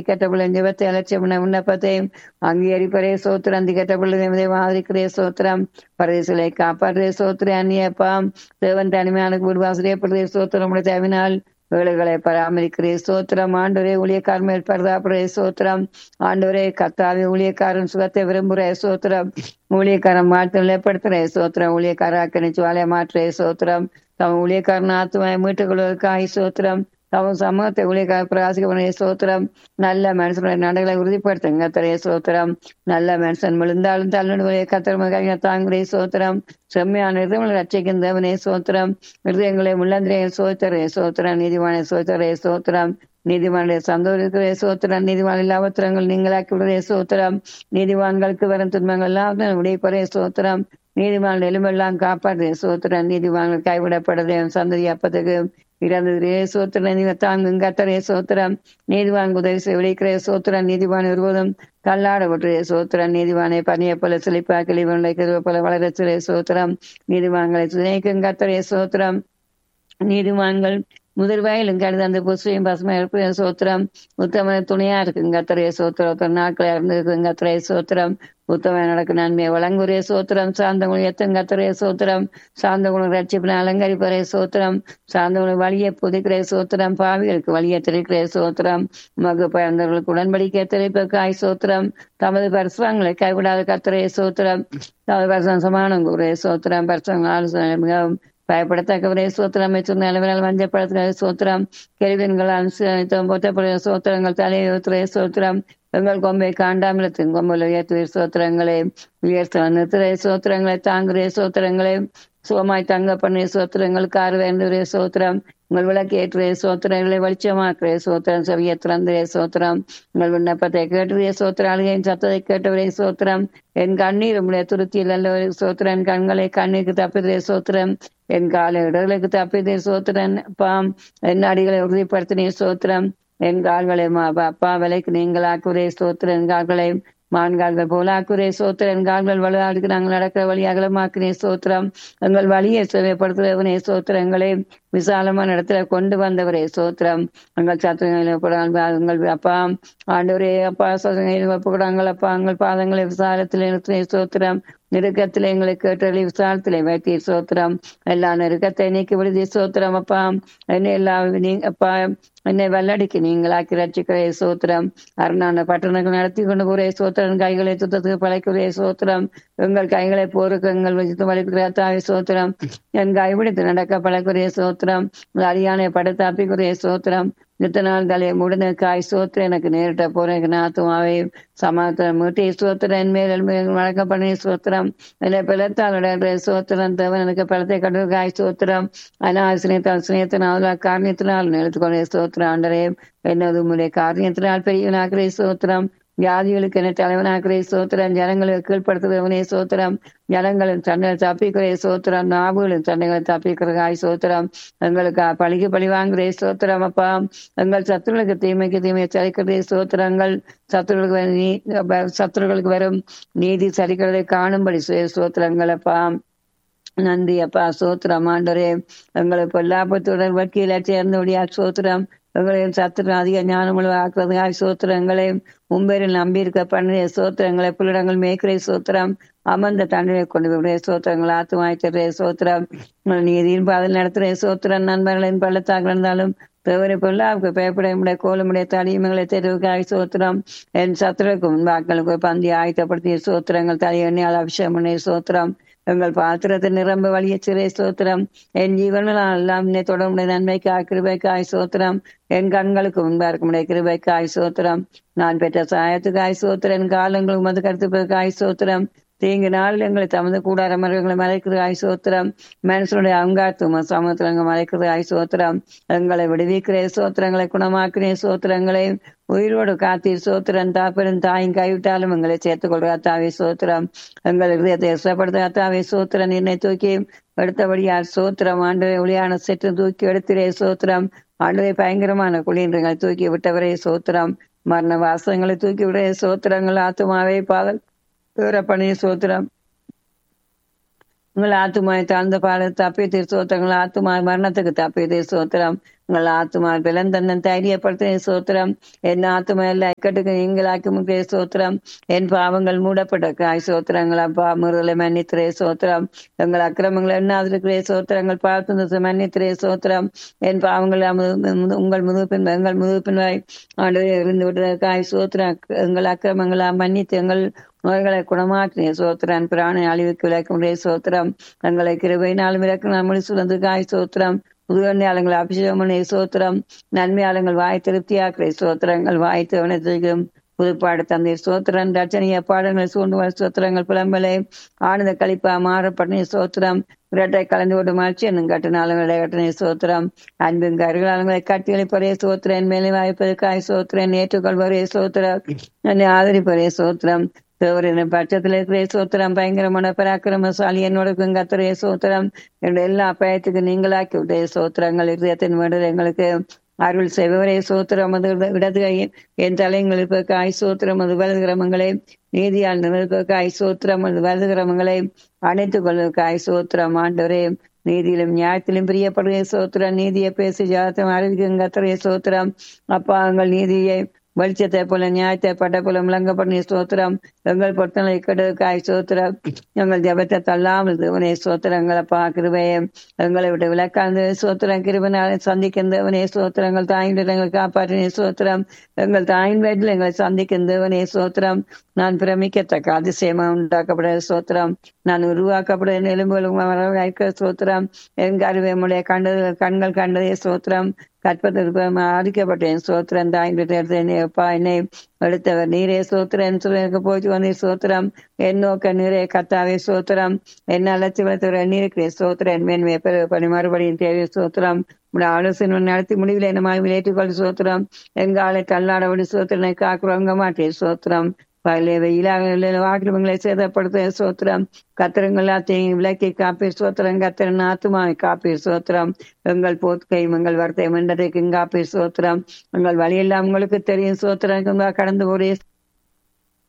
கேட்டபிள்ள ஜெபத்தை அலட்சியம் விண்ணப்பத்தையும் அங்கீகரிப்பரே சோத்திரம் கேட்டபிள்ளை மாதிரிக்கிறே சோத்திரம் பரதேசலை காப்பாற்றே சோத்திர அந்நியப்பாம் தேவன் தனிமையான வீடுவாசிரியப்படுறே சோத்திரம் உடைய தேவினால் வேலைகளை பராமரிக்கிறே சோத்திரம் ஆண்டவரே ஊழியக்கார் மேல் பரதாப்புறே சோத்திரம் ஆண்டவரே கத்தாவி ஊழியக்காரன் சுகத்தை விரும்புறே சோத்திரம் ஊழியக்காரன் மாற்ற நிலைப்படுத்துறே சோத்திரம் ஊழியக்காராக்கணி சுவாலையை மாற்றே சோத்திரம் தம் ஊழியக்காரன் ஆத்துமாய் மீட்டுக் கொள்வதற்காக சோத்திரம் தம் சமூகத்தை ஊழியக்கார பிரகாசிக்க சோத்திரம் நல்ல மனுஷனுடைய நடைகளை உறுதிப்படுத்துங்க தரைய சோத்திரம் நல்ல மனுஷன் விழுந்தாலும் தள்ளுடைய கத்திரமாக தாங்குடைய சோத்திரம் செம்மையான இருதயங்களை ரட்சிக்கும் தேவனே சோத்திரம் இருதயங்களை முள்ளந்திரையை சோத்தரே சோத்திரம் நீதிவானை சோத்தரே சோத்திரம் நீதிவானுடைய சந்தோஷத்திலே சோத்திரம் நீதிவான் இல்லாவத்திரங்கள் நீங்களாக்கி விடுறே சோத்திரம் நீதிவான்களுக்கு வரும் துன்பங்கள் எல்லாம் விடைபெறே சோத்திரம் நீதிவான் எலும்பெல்லாம் காப்பாற்றே சோத்திரம் நீதிவான்கள் கைவிடப்படுறே சந்ததி அப்பத்துக்கு இறந்ததே சோத்திரம் நீங்க தாங்கும் கத்தரே சோத்திரம் நீதிவான் உதவி செய்ய விளைக்கிறே சோத்திரம் நீதிவான் ஒருவதும் கல்லாட விட்டுறே சோத்திரம் நீதிவானை பணிய போல செழிப்பா கிளிவனை போல வளரச்சிலே சோத்திரம் நீதிவான்களை துணைக்கும் கத்தரே சோத்திரம் நீதிவான்கள் முதல் வயலும் கருது அந்த புஸ்தையும் பசுமை இருப்பது சோத்திரம் உத்தமன துணையா இருக்குங்க அத்தரைய சோத்திரம் ஒருத்தர் நாட்கள் இறந்துருக்குங்க அத்தரைய சோத்திரம் உத்தம நடக்கு நன்மை வழங்குரிய சோத்திரம் சார்ந்தவங்க எத்தங்க அத்தரைய சோத்திரம் சார்ந்தவங்களுக்கு ரட்சிப்பின அலங்கரிப்பறைய சோத்திரம் சார்ந்தவங்களுக்கு வழியை புதிக்கிற சோத்திரம் பாவிகளுக்கு வழியை திரைக்கிற சோத்திரம் மகு பயந்தவர்களுக்கு உடன்படிக்கை திரைப்பக்காய் சோத்திரம் தமது பரிசுவங்களை கைவிடாத கத்தரைய சோத்திரம் தமது பரிசம் சமானம் கூறிய சோத்திரம் பரிசங்கள் ஆலோசனை மிகவும் பயப்படத்தக்கவரே சோத்திரம் அமைச்சர் நிலவினால் வஞ்சப்படுத்துகிற சோத்திரம் கெருவின்கள் அனுசரித்தும் பொற்றப்படுகிற சோத்திரங்கள் தலையுத்துறை சோத்திரம் எங்கள் கொம்பை காண்டாமிலத்தின் கொம்பில் உயர்த்துகிற சோத்திரங்களை உயர்த்த நிறுத்துகிற சோத்திரங்களை தாங்குகிற சோத்திரங்களை சுகமாய் தங்க பண்ணிய சோத்திரங்களுக்கு ஆறு சோத்திரம் உங்கள் விளக்கு ஏற்றுவே சோத்திரங்களை வெளிச்சமாக்குறே சோத்திரம் செவிய திறந்தே சோத்திரம் உங்கள் விண்ணப்பத்தை கேட்டுவே சோத்திர அழுகையின் சத்தத்தை கேட்டவரே சோத்திரம் என் கண்ணீர் உடைய துருத்தியில் அல்ல சோத்திரம் என் கண்களை கண்ணீருக்கு தப்பிதே சோத்திரம் என் காலை இடர்களுக்கு தப்பிதே சோத்திரன் பாம் என் அடிகளை உறுதிப்படுத்தினே சோத்திரம் என் கால்களை அப்பா விலைக்கு நீங்களாக்குவதே சோத்திர என் கால்களை மான்கால்கள் போலாக்குரே சோத்திர என் கால்கள் வலுவாடுக்கு நாங்கள் நடக்கிற வழி அகலமாக்குனே சோத்திரம் எங்கள் வழியை சேவைப்படுத்துகிறவனே சோத்திரங்களை விசாலமான இடத்துல கொண்டு வந்தவரே சோத்திரம் எங்கள் சத்துவங்களை எங்கள் அப்பா ஆண்டவரே அப்பா சோதனையில் ஒப்புக்கிறாங்கள் அப்பா எங்கள் பாதங்களை விசாலத்தில் நிறுத்தினே சோத்திரம் நெருக்கத்திலே எங்களை கேட்டறி விசாலத்திலே வைத்தீர் சோத்திரம் எல்லா நெருக்கத்தை நீக்கி விடுதி சோத்திரம் அப்பா என்ன எல்லா அப்பா என்னை வல்லடிக்கு நீங்களாக்கி ரட்சிக்கிறே சோத்திரம் அருணான பட்டணங்கள் நடத்தி கொண்டு போறே சோத்திரம் கைகளை சுத்தத்துக்கு பழைக்கிறே சோத்திரம் எங்கள் கைகளை போருக்கு எங்கள் வச்சு வலிக்கிற தாய் சோத்திரம் என் கைவிடுத்து நடக்க பழக்குரிய சோத்திரம் அரியானை படத்தாப்பிக்குரிய சோத்திரம் நித்தனால் தலையை முடிந்த காய் சோத்திர எனக்கு நேரிட்ட போறேன் நாத்துமாவே சமாத்திரம் மீட்டி சோத்திரம் என் மேல் வழக்கம் பண்ணி சோத்திரம் என்னை பிளத்தால் சோத்திரம் தேவன் எனக்கு பழத்தை கண்டு காய் சோத்திரம் ஆனால் சினத்தால் சினத்தினால் காரணத்தினால் எடுத்துக்கொண்டே சோத்திரம் ஆண்டரே என்னது உங்களுடைய காரியத்தினால் பெரியவனாக்கிறே சோத்திரம் வியாதிகளுக்கு என்ன தலைவனாக்கிறே சோத்திரம் ஜனங்களுக்கு கீழ்படுத்துகிறவனே சோத்திரம் ஜனங்களின் சண்டைகளை தப்பிக்கிறே சோத்திரம் நாவுகளின் சண்டைகளை தப்பிக்கிறதாய் சோத்திரம் எங்களுக்கு பழிக்கு பழி வாங்குறே சோத்திரம் அப்பா எங்கள் சத்துருகளுக்கு தீமைக்கு தீமையை சரிக்கிறதே சோத்திரங்கள் சத்துருகளுக்கு சத்துருகளுக்கு வரும் நீதி சரிக்கிறதை காணும்படி சோத்திரங்கள் அப்பா நன்றி அப்பா சோத்திரம் ஆண்டரே எங்களை பொல்லாப்பத்துடன் வக்கீல சேர்ந்தபடியா சோத்திரம் எங்களையும் சத்துரம் அதிக ஞானமுள்ள ஆக்குறதுக்காக சோத்திரங்களை உம்பேரில் நம்பியிருக்க பண்ணிய சோத்திரங்களை புள்ளிடங்கள் மேய்க்கிற சோத்திரம் அமர்ந்த தண்டனை கொண்டு விடைய சோத்திரங்கள் ஆத்துமாய்க்கிற சோத்திரம் நீதியின் பாதையில் நடத்துகிற சோத்திரம் நண்பர்களின் பள்ளத்தாக இருந்தாலும் தேவரை பொல்லாவுக்கு பயப்பட முடிய கோலமுடைய தடியமங்களை தெரிவுக்காக சோத்திரம் என் சத்துருக்கு முன்பாக்களுக்கு பந்தி ஆயத்தப்படுத்திய சோத்திரங்கள் தலையெண்ணியால் அபிஷேகம் பண்ணிய சோத்திரம் எங்கள் பாத்திரத்தை நிரம்ப வழிய சிறை சோத்திரம் என் ஜீவனால் எல்லாம் என்னை தொடர்புடைய நன்மைக்காய் கிருபைக்காய் சோத்திரம் என் கண்களுக்கு முன்பா இருக்குமுடைய கிருபைக்காய் சோத்திரம் நான் பெற்ற சாயத்துக்காய் சோத்திரம் என் காலங்களுக்கு மது கருத்துப்பதற்காய் சோத்திரம் தீங்கு நாள் எங்களை தமது கூடார மரங்களை மறைக்கிறது ஆய் சோத்திரம் மனுஷனுடைய அங்காத்துவ சமூகத்தில் மறைக்கிறது ஆய் சோத்திரம் எங்களை விடுவிக்கிற சோத்திரங்களை குணமாக்கிற சோத்திரங்களை உயிரோடு காத்தீர் சோத்திரன் தாப்பெரும் தாயும் கைவிட்டாலும் எங்களை சேர்த்துக் கொள்கிற அத்தாவே சோத்திரம் எங்கள் இதயத்தை இஷ்டப்படுத்த அத்தாவே சோத்திரன் என்னை தூக்கி எடுத்தபடியார் சோத்திரம் ஆண்டு ஒளியான செற்று தூக்கி எடுத்திரே சோத்திரம் ஆண்டவை பயங்கரமான குளியன்றுகளை தூக்கி விட்டவரே சோத்திரம் மரண வாசங்களை தூக்கி விட சோத்திரங்கள் ஆத்துமாவே பாதல் பணி சோத்திரம் உங்கள் ஆத்துமாய் தாழ்ந்த பாட தப்பியத்தை சோத்திரங்கள் ஆத்துமா மரணத்துக்கு தப்பியதை சோத்திரம் உங்கள் ஆத்மா பலன் தன்னன் தைரியப்படுத்த சோத்திரம் என் ஆத்மா எல்லாம் இக்கட்டுக்கு நீங்களாக்கி முக்கிய சோத்திரம் என் பாவங்கள் மூடப்பட்ட காய் சோத்திரங்கள் அப்பா முருகலை மன்னித்திரே சோத்திரம் எங்கள் அக்கிரமங்கள் எண்ணாதிருக்கிறே சோத்திரங்கள் பார்த்து மன்னித்திரே சோத்திரம் என் பாவங்கள் அமு- உங்கள் முதுப்பின் எங்கள் முதுப்பின் வாய் ஆண்டு இருந்து விட்ட காய் சோத்திரம் எங்கள் அக்கிரமங்களா மன்னித்து எங்கள் நோய்களை குணமாற்றிய சோத்திரன் பிராண அழிவுக்கு விளக்கும் சோத்திரம் எங்களை கிருபையினாலும் இறக்கும் நம்மளை சுழந்து காய் சோத்திரம் புதுவண்ணியாளங்கள் அபிஷேகம் பண்ணி சோத்திரம் நன்மையாளங்கள் வாய் திருப்தியாக்குற சோத்திரங்கள் வாய் தேவனத்திற்கும் புதுப்பாடு தந்தை சோத்திரன் ரச்சனைய பாடங்கள் சூண்டுவல் சோத்திரங்கள் புலம்பலை ஆனந்த கழிப்பா மாறப்பட்ட சோத்திரம் இரட்டை கலந்து விடும் மகிழ்ச்சி என்னும் கட்டினாலங்களை கட்டின சோத்திரம் அன்பின் கருகளாளங்களை கட்டியளிப்பதே சோத்திரன் மேலே வாய்ப்பதற்காய் சோத்திரன் ஏற்றுக்கொள்வரே சோத்திரம் என்னை ஆதரிப்பதே சோத்திரம் தேவரின் பட்சத்தில் இருக்கிற சோத்திரம் பயங்கரமான பராக்கிரமசாலி என்னோட கத்துறைய சோத்திரம் என்னுடைய எல்லா பயத்துக்கு நீங்களாக்கி விட்டே சோத்திரங்கள் இதயத்தின் வேண்டல் எங்களுக்கு அருள் செய்பவரே சோத்திரம் அது இடது கையில் என் தலைங்களுக்கு காய் சோத்திரம் அது வலது கிரமங்களை நீதியால் நிறுவதற்காய் சோத்திரம் அது வலது கிரமங்களை அணைத்துக் கொள்வதற்காய் சோத்திரம் ஆண்டவரே நீதியிலும் நியாயத்திலும் பிரியப்படுகிற சோத்திரம் நீதியை பேசி ஜாதம் அறிவிக்கும் கத்துறைய சோத்திரம் அப்பா எங்கள் நீதியை வெளிச்சத்தை போல நியாயத்தை பட்ட போல விளங்கப்பட்ட ஸ்தோத்திரம் எங்கள் பொருத்தனை கெடுக்காய் சோத்திரம் எங்கள் ஜபத்தை தள்ளாமல் தேவனே சோத்திரங்களை பார்க்கிறவையே எங்களை விட்டு விளக்காந்து சோத்திரம் கிருபனால சந்திக்கின்றவனே சோத்திரங்கள் தாயின் எங்களை காப்பாற்றினே சோத்திரம் எங்கள் தாயின் வீட்டில் எங்களை சந்திக்கின்றவனே சோத்திரம் நான் பிரமிக்கத்தக்க அதிசயமா உண்டாக்கப்பட சோத்திரம் நான் உருவாக்கப்பட எலும்புகளுக்கு சோத்திரம் எங்க அறிவையுடைய கண்டது கண்கள் கண்டதே சோத்திரம் கற்பதற்கு அடிக்கப்பட்டேன் சோத்திரம் தாயின் வீட்டை எடுத்து அப்பா என்னை எடுத்தவர் நீரே சோத்திரம் சொல்லுக்கு போச்சு வந்து சோத்திரம் என் நோக்க நீரே கத்தாவே சோத்திரம் என்ன அழைச்சி வளர்த்தவர் நீருக்கிறே சோத்திரம் மேன்மையை பணி மறுபடியும் தேவை சோத்திரம் உடைய ஆலோசனை நடத்தி முடிவில் என்ன மாதிரி ஏற்றுக்கொள் சோத்திரம் எங்க ஆளை தள்ளாடபடி சோத்திரனை காக்குறவங்க மாட்டேன் சோத்திரம் பல வெயிலாக வாக்கிரமங்களை சேதப்படுத்த சோத்திரம் கத்திரங்கள் எல்லாத்தையும் விளக்கி காப்பீர் சோத்திரம் கத்திரன் ஆத்துமாவை காப்பீர் சோத்திரம் எங்கள் போத்கையும் எங்கள் வார்த்தை மண்டதைக்கும் காப்பீர் சோத்திரம் எங்கள் வழியெல்லாம் உங்களுக்கு தெரியும் சோத்திரம் கடந்து ஒரே